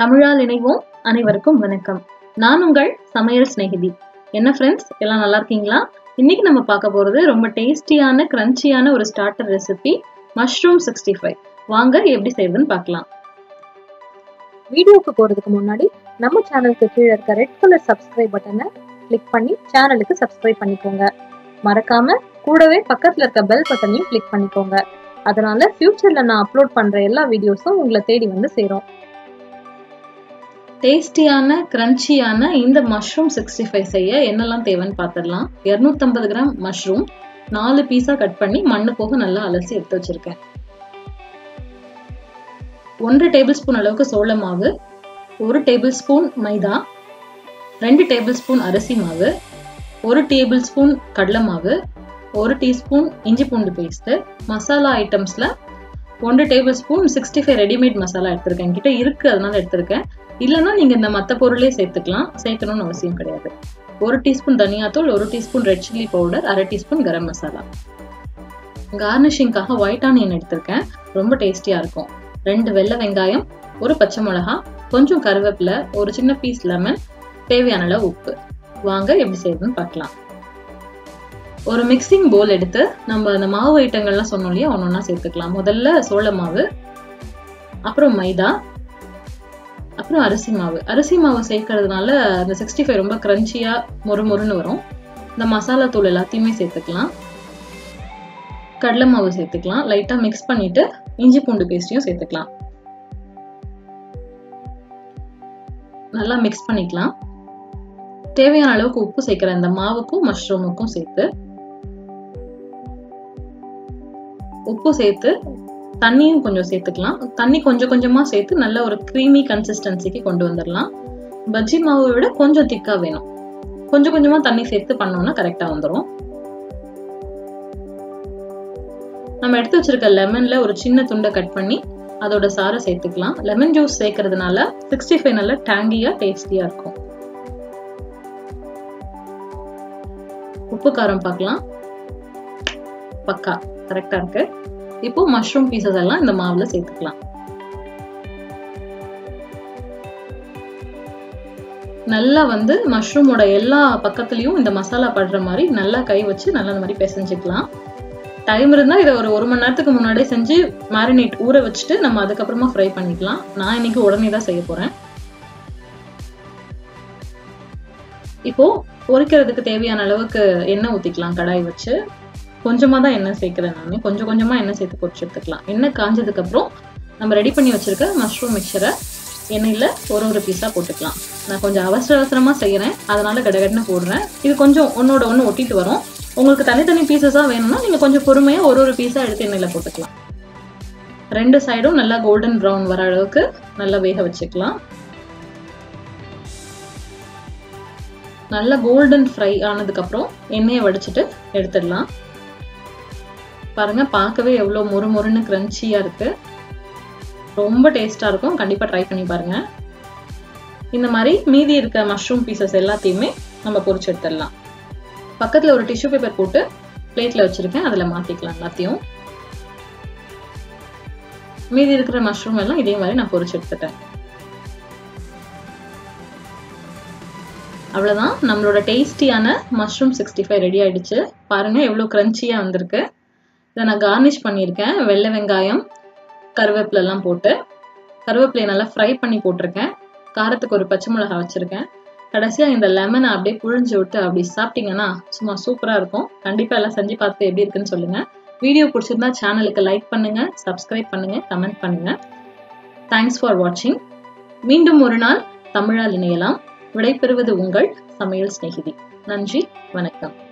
தமிழால் இணைவோம் அனைவருக்கும் வணக்கம் நான் உங்கள் சமையல் சிநேகிதி என்ன ஃப்ரெண்ட்ஸ் எல்லாம் நல்லா இருக்கீங்களா இன்னைக்கு நம்ம பார்க்க போறது ரொம்ப டேஸ்டியான கிரன்ச்சியான ஒரு starter recipe mushroom sixty five வாங்க எப்படி செய்யுதுன்னு பார்க்கலாம் வீடியோக்கு போறதுக்கு முன்னாடி நம்ம சேனலுக்கு கீழே இருக்க ரெட் கலர் சப்ஸ்கிரைப் பட்டனை கிளிக் பண்ணி சேனலுக்கு சப்ஸ்கிரைப் பண்ணிக்கோங்க மறக்காம கூடவே பக்கத்துல இருக்க பெல் பட்டனையும் கிளிக் பண்ணிக்கோங்க அதனால ஃபியூச்சர்ல நான் அப்லோட் பண்ற எல்லா வீடியோஸும் உங்களை தேடி வந்து சேரும் டேஸ்டியான கிரன்ச்சியான இந்த மஷ்ரூம் சிக்ஸ்டி ஃபைவ் செய்ய என்னெல்லாம் தேவைன்னு பார்த்துடலாம் இரநூத்தம்பது கிராம் மஷ்ரூம் நாலு பீஸா கட் பண்ணி மண்ணு போக நல்லா அலசி எடுத்து வச்சிருக்கேன் ஒன்றரை டேபிள் ஸ்பூன் அளவுக்கு சோள மாவு ஒரு டேபிள் ஸ்பூன் மைதா ரெண்டு டேபிள் ஸ்பூன் அரிசி மாவு ஒரு டேபிள் ஸ்பூன் கடலை மாவு ஒரு டீஸ்பூன் இஞ்சி பூண்டு பேஸ்ட்டு மசாலா ஐட்டம்ஸில் ஒன்று table spoon sixty five readymade masala எடுத்திருக்கேன் என்கிட்ட இருக்கு அதனால எடுத்திருக்கேன் இல்லைன்னா நீங்கள் இந்த மற்ற பொருளே சேர்த்துக்கலாம் சேர்க்கணும்னு அவசியம் கிடையாது ஒரு டீஸ்பூன் தனியாத்தூள் ஒரு டீஸ்பூன் ரெட் சில்லி பவுடர் அரை டீஸ்பூன் கரம் மசாலா கார்னிஷிங்காக ஒயிட் ஆனியன் எடுத்திருக்கேன் ரொம்ப டேஸ்டியாக இருக்கும் ரெண்டு வெள்ளை வெங்காயம் ஒரு பச்சை மிளகா கொஞ்சம் கருவேப்பிலை ஒரு சின்ன பீஸ் லெமன் தேவையான அளவு உப்பு வாங்க எப்படி செய்யுதுன்னு பார்க்கலாம் ஒரு மிக்சிங் போல் எடுத்து நம்ம அந்த மாவு ஐட்டங்கள்லாம் சொன்னோம் இல்லையா ஒன்று ஒன்றா சேர்த்துக்கலாம் முதல்ல சோள மாவு அப்புறம் மைதா அப்புறம் அரிசி மாவு அரிசி மாவு சேர்க்கறதுனால அந்த சிக்ஸ்டி ஃபைவ் ரொம்ப கிரன்ச்சியா மொறு மொறுன்னு வரும் இந்த மசாலா தூள் எல்லாத்தையுமே சேர்த்துக்கலாம் கடலை மாவு சேர்த்துக்கலாம் லைட்டா மிக்ஸ் பண்ணிட்டு இஞ்சி பூண்டு பேஸ்டையும் சேர்த்துக்கலாம் நல்லா மிக்ஸ் பண்ணிக்கலாம் தேவையான அளவுக்கு உப்பு சேர்க்கிற இந்த மாவுக்கும் மஷ்ரூமுக்கும் சேர்த்து உப்பு சேர்த்து தண்ணியும் கொஞ்சம் சேர்த்துக்கலாம் தண்ணி கொஞ்சம் கொஞ்சமா சேர்த்து நல்ல ஒரு க்ரீமி கன்சிஸ்டன்சிக்கு கொண்டு வந்துடலாம் பஜ்ஜி மாவை விட கொஞ்சம் திக்கா வேணும் கொஞ்சம் கொஞ்சமா தண்ணி சேர்த்து பண்ணோம்னா கரெக்டா வந்துடும் நம்ம எடுத்து வச்சிருக்க லெமன்ல ஒரு சின்ன துண்டை கட் பண்ணி அதோட சாரை சேர்த்துக்கலாம் லெமன் ஜூஸ் சேர்க்கறதுனால சிக்ஸ்டி ஃபைவ் நல்ல டேங்கியா டேஸ்டியா இருக்கும் உப்பு காரம் பார்க்கலாம் பக்கா கரெக்டா இருக்கு இப்போ மஷ்ரூம் பீசஸ் எல்லாம் இந்த மாவுல சேர்த்துக்கலாம் நல்லா வந்து மஷ்ரூமோட எல்லா பக்கத்துலயும் இந்த மசாலா படுற மாதிரி நல்லா கை வச்சு நல்லா இந்த மாதிரி பிசைஞ்சுக்கலாம் டைம் இருந்தா இதை ஒரு ஒரு மணி நேரத்துக்கு முன்னாடியே செஞ்சு மேரினேட் ஊற வச்சுட்டு நம்ம அதுக்கப்புறமா ஃப்ரை பண்ணிக்கலாம் நான் இன்னைக்கு உடனே தான் செய்ய போறேன் இப்போ பொரிக்கிறதுக்கு தேவையான அளவுக்கு எண்ணெய் ஊற்றிக்கலாம் கடாய் வச்சு கொஞ்சமாக தான் எண்ணெய் சேர்க்குறேன் நான் கொஞ்சம் கொஞ்சமாக எண்ணெய் சேர்த்து பொரிச்சு எடுத்துக்கலாம் எண்ணெய் காஞ்சதுக்கு அப்புறம் நம்ம ரெடி பண்ணி வச்சிருக்க மஷ்ரூம் மிக்சரை எண்ணெயில் ஒரு ஒரு பீஸாக போட்டுக்கலாம் நான் கொஞ்சம் அவசர அவசரமாக செய்கிறேன் அதனால கடகடன்னு போடுறேன் இது கொஞ்சம் ஒன்னோட ஒன்று ஒட்டிட்டு வரும் உங்களுக்கு தனித்தனி பீசஸாக வேணும்னா நீங்கள் கொஞ்சம் பொறுமையாக ஒரு ஒரு பீஸாக எடுத்து எண்ணெயில் போட்டுக்கலாம் ரெண்டு சைடும் நல்லா கோல்டன் ப்ரௌன் வர அளவுக்கு நல்லா வேக வச்சுக்கலாம் நல்லா கோல்டன் ஃப்ரை ஆனதுக்கப்புறம் எண்ணெயை வடிச்சிட்டு எடுத்துடலாம் பாருங்க பார்க்கவே எவ்வளோ மொறு மொறுன்னு கிரன்ச்சியாக இருக்கு ரொம்ப டேஸ்டாக இருக்கும் கண்டிப்பாக ட்ரை பண்ணி பாருங்க இந்த மாதிரி மீதி இருக்க மஷ்ரூம் பீசஸ் எல்லாத்தையுமே நம்ம பொரிச்சு எடுத்துடலாம் பக்கத்தில் ஒரு டிஷ்யூ பேப்பர் போட்டு பிளேட்டில் வச்சுருக்கேன் அதில் மாற்றிக்கலாம் எல்லாத்தையும் மீதி இருக்கிற மஷ்ரூம் எல்லாம் இதே மாதிரி நான் பொரிச்சு எடுத்துட்டேன் அவ்வளோதான் நம்மளோட டேஸ்டியான மஷ்ரூம் சிக்ஸ்டி ஃபைவ் ரெடி ஆயிடுச்சு பாருங்க எவ்வளோ க்ரன்ச்சியாக வந்திருக்கு இதை நான் கார்னிஷ் பண்ணியிருக்கேன் வெள்ளை வெங்காயம் கருவேப்பிலெல்லாம் போட்டு கருவேப்பிலையை நல்லா ஃப்ரை பண்ணி போட்டிருக்கேன் காரத்துக்கு ஒரு பச்சை மிளகா வச்சுருக்கேன் கடைசியாக இந்த லெமனை அப்படியே புழிஞ்சு விட்டு அப்படி சாப்பிட்டீங்கன்னா சும்மா சூப்பராக இருக்கும் கண்டிப்பாக எல்லாம் செஞ்சு பார்த்து எப்படி இருக்குன்னு சொல்லுங்கள் வீடியோ பிடிச்சிருந்தா சேனலுக்கு லைக் பண்ணுங்கள் சப்ஸ்கிரைப் பண்ணுங்கள் கமெண்ட் பண்ணுங்கள் தேங்க்ஸ் ஃபார் வாட்சிங் மீண்டும் ஒரு நாள் தமிழால் இணையலாம் விடைபெறுவது உங்கள் சமையல் சிநேகிதி நன்றி வணக்கம்